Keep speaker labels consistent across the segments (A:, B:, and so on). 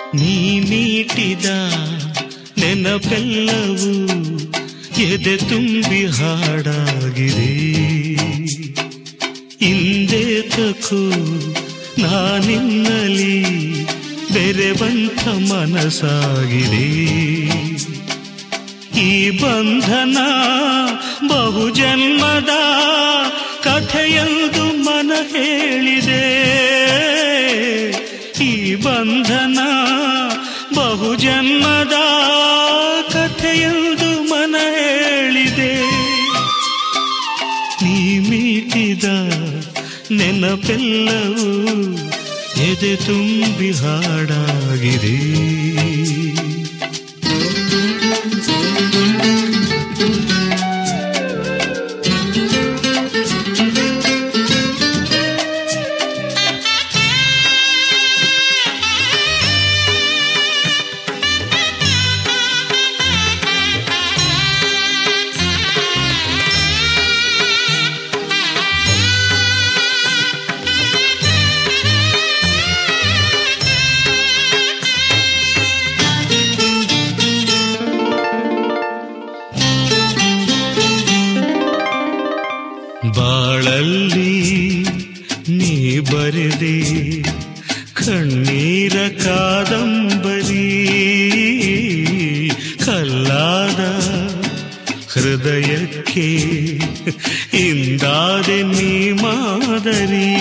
A: ನೀ ಮೀಟಿದ ನೆನಪೆಲ್ಲವೂ ಎದೆ ತುಂಬಿ ಹಾಡಾಗಿದೆ ಹಿಂದೆ ತಕು ನಾನಿನ್ನಲಿ ಬೆರೆವಂತ ಮನಸ್ಸಾಗಿದೆ ಈ ಬಂಧನ ಬಹುಜನ್ಮದ ಕಥೆಯೆಂದು ಮನ ಹೇಳಿದೆ ಈ ಬಂಧನ ಬಹುಜನ್ಮದ ಕಥೆಯೆಂದು ಮನ ಹೇಳಿದೆ ನೀ ಮೀಟಿದ ನೆನಪೆಲ್ಲವೂ ಎದೆ ತುಂಬಿ ಹಾಡಾಗಿದೆ ಬಾಳಲ್ಲಿ ನೀ ಬರೆದೆ ಕಣ್ಣೀರ ಕಾದಂಬರಿ ಕಲ್ಲಾದ ಹೃದಯಕ್ಕೆ ಇಂದಾದೆ ನೀ ಮಾದರಿ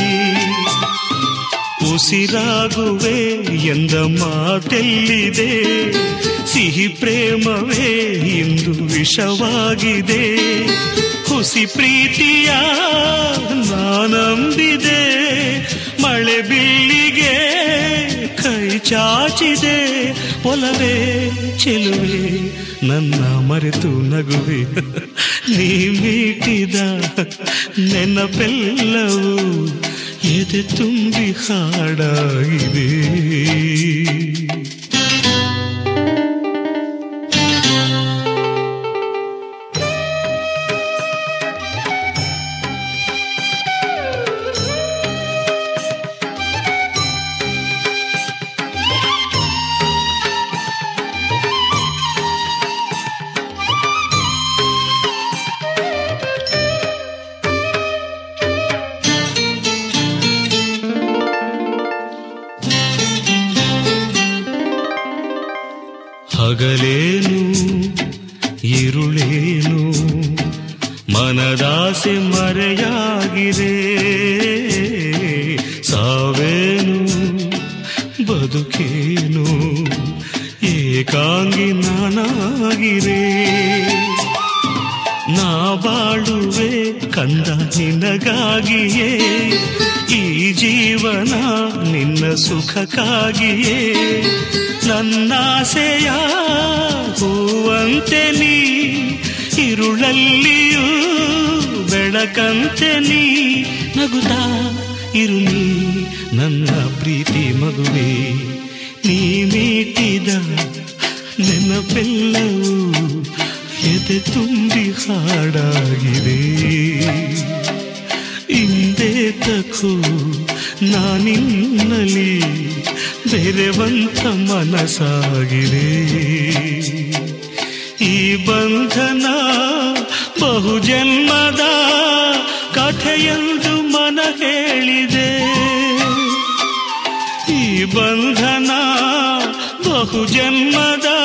A: ಉಸಿರಾಗುವೆ ಎಂದ ಮಾತೆಲ್ಲಿದೆ ಸಿಹಿ ಪ್ರೇಮವೇ ಇಂದು ವಿಷವಾಗಿದೆ ಹುಸಿ ಪ್ರೀತಿಯ ನಾನಂಬಿದೆ ಮಳೆ ಬಿಲ್ಲಿಗೆ ಕೈ ಚಾಚಿದೆ ಒಲವೇ ಚೆಲುವೆ ನನ್ನ ಮರೆತು ನಗುವೆ ನೀ ಮೀಟಿದ ನೆನಪೆಲ್ಲವೂ ಎದೆ ತುಂಬಿ ಹಾಡಾಗಿದೆ ಹಗಲೇನು ಇರುಳೇನು ಮನದಾಸೆ ಮರೆಯಾಗಿದೆ ಸಾವೇನು ಬದುಕೇನು ಏಕಾಂಗಿ ನಾನಾಗಿರೆ ನಾ ಬಾಳುವೆ ಕಂದ ನಿನಗಾಗಿಯೇ ಈ ಜೀವನ ನಿನ್ನ ಸುಖಕ್ಕಾಗಿಯೇ ನನ್ನಾಸೆಯ ಹೂವಂತೆ ನೀ ಇರುಳಲ್ಲಿಯೂ ಬೆಳಕಂತೆ ನೀ ನಗುತ್ತಾ ಇರು ನೀ ನನ್ನ ಪ್ರೀತಿ ಮಗುವೆ ನೀ ಮೀಟಿದ ನೆನಪೆಲ್ಲವೂ ಎದೆ ತುಂಬಿ ಹಾಡಾಗಿದೆ ಹಿಂದೆ ತಕು ನಾನಿನ್ನಲಿ ಬೆರೆವಂತ ಮನಸ್ಸಾಗಿದೆ ಈ ಬಂಧನ ಬಹುಜನ್ಮದ ಕಥೆಯೆಂದು ಮನ ಹೇಳಿದೆ ಈ ಬಂಧನ ಬಹುಜನ್ಮದ